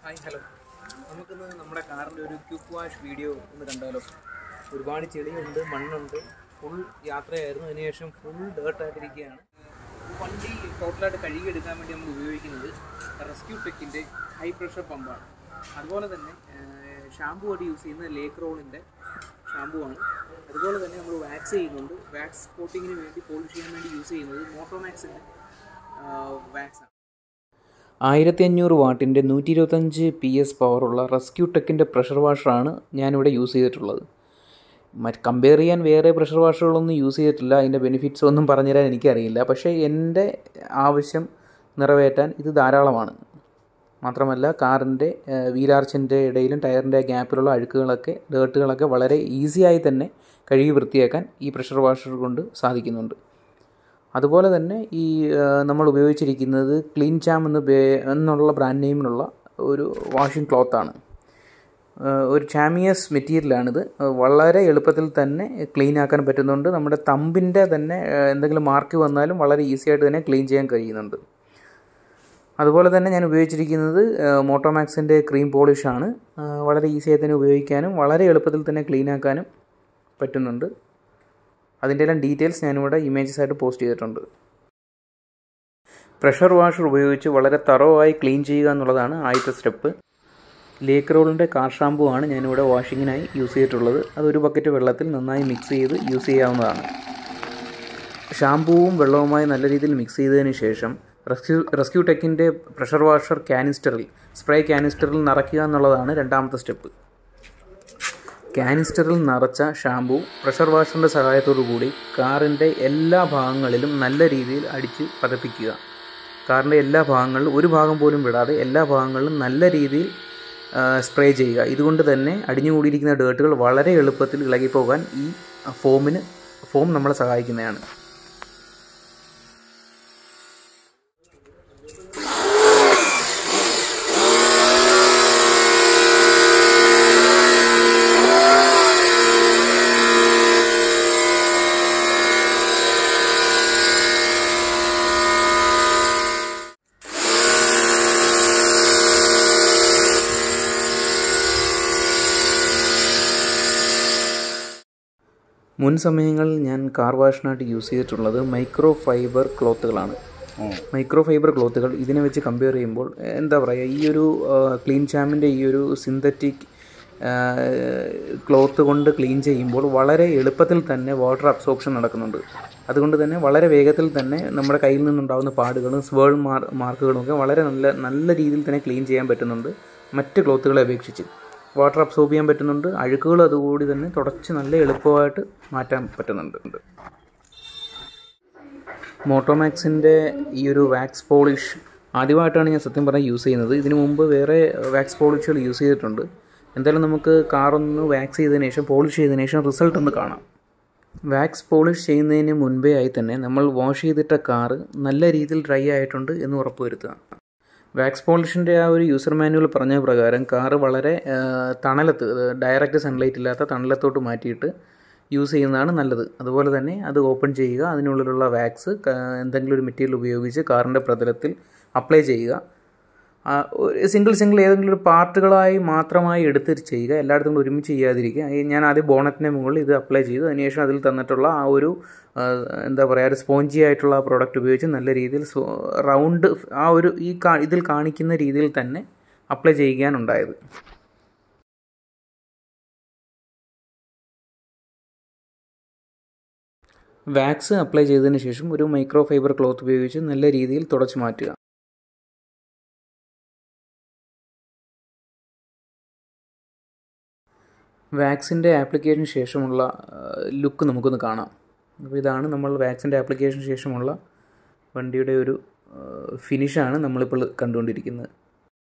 hi hello നമുക്കിന്ന് നമ്മുടെ കാറിൻ്റെ ഒരു ക്യുക്ക് വാഷ് വീഡിയോ ഒന്ന് കണ്ടാലോ ഒരുപാട് ചെളിയുണ്ട് മണ്ണുണ്ട് ഫുൾ യാത്രയായിരുന്നു അതിനുശേഷം ഫുൾ ഡേർട്ടായിട്ടിരിക്കുകയാണ് വണ്ടി ടോട്ടലായിട്ട് കഴുകിയെടുക്കാൻ വേണ്ടി നമ്മൾ ഉപയോഗിക്കുന്നത് റെസ്ക്യൂ ടെക്കിൻ്റെ ഹൈ പ്രഷർ പമ്പാണ് അതുപോലെ തന്നെ ഷാമ്പു ആയിട്ട് യൂസ് ചെയ്യുന്നത് ലേക്ക് റോളിൻ്റെ ഷാമ്പു ആണ് അതുപോലെ തന്നെ നമ്മൾ വാക്സ് ചെയ്യുന്നുണ്ട് വാക്സ് കോട്ടിങ്ങിന് വേണ്ടി പോളിഷ് ചെയ്യാൻ വേണ്ടി യൂസ് ചെയ്യുന്നത് മോട്ടോമാക്സിൻ്റെ വാക്സ് ആണ് ആയിരത്തി അഞ്ഞൂറ് വാട്ടിൻ്റെ നൂറ്റി ഇരുപത്തഞ്ച് പി എസ് പവറുള്ള റെസ്ക്യൂ ടെക്കിൻ്റെ പ്രഷർ വാഷറാണ് ഞാനിവിടെ യൂസ് ചെയ്തിട്ടുള്ളത് മറ്റ് കമ്പയർ ചെയ്യാൻ വേറെ പ്രഷർ വാഷറുകളൊന്നും യൂസ് ചെയ്തിട്ടില്ല അതിൻ്റെ ബെനിഫിറ്റ്സ് ഒന്നും പറഞ്ഞുതരാൻ എനിക്കറിയില്ല പക്ഷേ എൻ്റെ ആവശ്യം നിറവേറ്റാൻ ഇത് ധാരാളമാണ് മാത്രമല്ല കാറിൻ്റെ വീലാർച്ചിൻ്റെ ഇടയിലും ടയറിൻ്റെ ഗ്യാപ്പിലുള്ള അഴുക്കുകളൊക്കെ ഡേർട്ടുകളൊക്കെ വളരെ ഈസിയായി തന്നെ കഴുകി വൃത്തിയാക്കാൻ ഈ പ്രഷർ വാഷർ കൊണ്ട് സാധിക്കുന്നുണ്ട് അതുപോലെ തന്നെ ഈ ആ, നമ്മൾ ഉപയോഗിച്ചിരിക്കുന്നത് ക്ലീൻ ചാം എന്ന് പേ എന്നുള്ള ബ്രാൻഡ് നെയിമിലുള്ള ഒരു വാഷിംഗ് ക്ലോത്താണ് ഒരു ചാമിയസ് മെറ്റീരിയലാണിത് വളരെ എളുപ്പത്തിൽ തന്നെ ക്ലീൻ ആക്കാൻ പറ്റുന്നുണ്ട് നമ്മുടെ തമ്പിൻ്റെ തന്നെ ആ, എന്തെങ്കിലും മാർക്ക് വന്നാലും വളരെ ഈസി ആയിട്ട് തന്നെ ക്ലീൻ ചെയ്യാൻ കഴിയുന്നുണ്ട് അതുപോലെ തന്നെ ഞാൻ ഉപയോഗിച്ചിരിക്കുന്നത് മോട്ടോമാക്സിൻ്റെ ക്രീം പോളിഷാണ് ആ, വളരെ ഈസി ആയി തന്നെ ഉപയോഗിക്കാനും വളരെ എളുപ്പത്തിൽ തന്നെ ക്ലീൻ ആക്കാനും പറ്റുന്നുണ്ട് അതിൻ്റെ എല്ലാം ഡീറ്റെയിൽസ് ഞാനിവിടെ ഇമേജസ് ആയിട്ട് പോസ്റ്റ് ചെയ്തിട്ടുണ്ട് പ്രഷർ വാഷർ ഉപയോഗിച്ച് വളരെ തറവായി ക്ലീൻ ചെയ്യുക എന്നുള്ളതാണ് ആദ്യത്തെ സ്റ്റെപ്പ് ലേക്ക് റോളിൻ്റെ കാർ ഷാമ്പു ആണ് ഞാനിവിടെ വാഷിങ്ങിനായി യൂസ് ചെയ്തിട്ടുള്ളത് അതൊരു ബക്കറ്റ് വെള്ളത്തിൽ നന്നായി മിക്സ് ചെയ്ത് യൂസ് ചെയ്യാവുന്നതാണ് ഷാമ്പുവും വെള്ളവുമായി നല്ല രീതിയിൽ മിക്സ് ചെയ്തതിന് ശേഷം റെസ്ക്യൂ റെസ്ക്യൂ ടെക്കിൻ്റെ പ്രഷർ വാഷർ കാനിസ്റ്ററിൽ സ്പ്രേ കാനിസ്റ്ററിൽ നിറയ്ക്കുക എന്നുള്ളതാണ് രണ്ടാമത്തെ സ്റ്റെപ്പ് കാനിസ്റ്ററിൽ നിറച്ച ഷാമ്പു പ്രഷർ വാഷറിൻ്റെ സഹായത്തോടു കൂടി കാറിൻ്റെ എല്ലാ ഭാഗങ്ങളിലും നല്ല രീതിയിൽ അടിച്ച് പതപ്പിക്കുക കാറിൻ്റെ എല്ലാ ഭാഗങ്ങളിലും ഒരു ഭാഗം പോലും വിടാതെ എല്ലാ ഭാഗങ്ങളിലും നല്ല രീതിയിൽ സ്പ്രേ ചെയ്യുക ഇതുകൊണ്ട് തന്നെ അടിഞ്ഞുകൂടിയിരിക്കുന്ന ഡേർട്ടുകൾ വളരെ എളുപ്പത്തിൽ ഇളകിപ്പോകാൻ ഈ ഫോമിന് ഫോം നമ്മളെ സഹായിക്കുന്നതാണ് മുൻ സമയങ്ങളിൽ ഞാൻ കാർ വാഷിനായിട്ട് യൂസ് ചെയ്തിട്ടുള്ളത് മൈക്രോ ഫൈബർ ക്ലോത്തുകളാണ് മൈക്രോ ഫൈബർ ക്ലോത്തുകൾ ഇതിനെ വെച്ച് കമ്പയർ ചെയ്യുമ്പോൾ എന്താ പറയുക ഈ ഒരു ക്ലീൻ ചാമിൻ്റെ ഈ ഒരു സിന്തറ്റിക് ക്ലോത്ത് കൊണ്ട് ക്ലീൻ ചെയ്യുമ്പോൾ വളരെ എളുപ്പത്തിൽ തന്നെ വാട്ടർ അബ്സോർപ്ഷൻ നടക്കുന്നുണ്ട് അതുകൊണ്ട് തന്നെ വളരെ വേഗത്തിൽ തന്നെ നമ്മുടെ കയ്യിൽ നിന്നുണ്ടാകുന്ന പാടുകളും സ്വേൾ മാർ മാർക്കുകളും ഒക്കെ വളരെ നല്ല നല്ല രീതിയിൽ തന്നെ ക്ലീൻ ചെയ്യാൻ പറ്റുന്നുണ്ട് മറ്റ് ക്ലോത്തുകളെ അപേക്ഷിച്ച് വാട്ടർ അബ്സോർബ് ചെയ്യാൻ പറ്റുന്നുണ്ട് അഴുക്കുകൾ അതുകൂടി തന്നെ തുടച്ച് നല്ല എളുപ്പമായിട്ട് മാറ്റാൻ പറ്റുന്നുണ്ട് മോട്ടോമാക്സിൻ്റെ ഈ ഒരു വാക്സ് പോളിഷ് ആദ്യമായിട്ടാണ് ഞാൻ സത്യം പറഞ്ഞാൽ യൂസ് ചെയ്യുന്നത് ഇതിനു മുമ്പ് വേറെ വാക്സ് പോളിഷുകൾ യൂസ് ചെയ്തിട്ടുണ്ട് എന്തായാലും നമുക്ക് കാറൊന്ന് വാക്സ് ചെയ്തതിന് ശേഷം പോളിഷ് ചെയ്തതിന് ശേഷം റിസൾട്ട് ഒന്ന് കാണാം വാക്സ് പോളിഷ് ചെയ്യുന്നതിന് മുൻപേ ആയി തന്നെ നമ്മൾ വാഷ് ചെയ്തിട്ട കാറ് നല്ല രീതിയിൽ ഡ്രൈ ആയിട്ടുണ്ട് എന്ന് ഉറപ്പുവരുത്തുക വാക്സ് പോളിഷിൻ്റെ ആ ഒരു യൂസർ മാനുവൽ പറഞ്ഞ പ്രകാരം കാറ് വളരെ ആ, തണലത്ത് ഡയറക്റ്റ് സൺലൈറ്റ് ഇല്ലാത്ത തണലത്തോട്ട് മാറ്റിയിട്ട് യൂസ് ചെയ്യുന്നതാണ് നല്ലത് അതുപോലെ തന്നെ അത് ഓപ്പൺ ചെയ്യുക അതിനുള്ളിലുള്ള വാക്സ് എന്തെങ്കിലും ഒരു മെറ്റീരിയൽ ഉപയോഗിച്ച് കാറിൻ്റെ പ്രതലത്തിൽ അപ്ലൈ ചെയ്യുക ആ, ഒരു സിംഗിൾ സിംഗിൾ ഏതെങ്കിലും ഒരു പാർട്ടുകളായി മാത്രമായി എടുത്ത് ചെയ്യുക എല്ലായിടത്തും കൂടി ഒരുമിച്ച് ചെയ്യാതിരിക്കുക ഈ ഞാൻ ആദ്യം ബോണറ്റിൻ്റെ മുകളിൽ ഇത് അപ്ലൈ ചെയ്തു അതിനുശേഷം അതിൽ തന്നിട്ടുള്ള ആ ഒരു ആ, എന്താ പറയുക ഒരു സ്പോഞ്ചി ആയിട്ടുള്ള ആ പ്രോഡക്റ്റ് ഉപയോഗിച്ച് നല്ല രീതിയിൽ റൗണ്ട് ആ ഒരു ഈ കാ ഇതിൽ കാണിക്കുന്ന രീതിയിൽ തന്നെ അപ്ലൈ ചെയ്യാനുണ്ടായത് വാക്സ് അപ്ലൈ ചെയ്തതിന് ശേഷം ഒരു മൈക്രോ ഫൈബർ ക്ലോത്ത് ഉപയോഗിച്ച് നല്ല രീതിയിൽ തുടച്ചു മാറ്റുക വാക്സിൻ്റെ ആപ്ലിക്കേഷന് ശേഷമുള്ള ലുക്ക് നമുക്കൊന്ന് കാണാം അപ്പോൾ ഇതാണ് നമ്മൾ വാക്സിൻ്റെ ആപ്ലിക്കേഷന് ശേഷമുള്ള വണ്ടിയുടെ ഒരു ഫിനിഷാണ് നമ്മളിപ്പോൾ കണ്ടുകൊണ്ടിരിക്കുന്നത്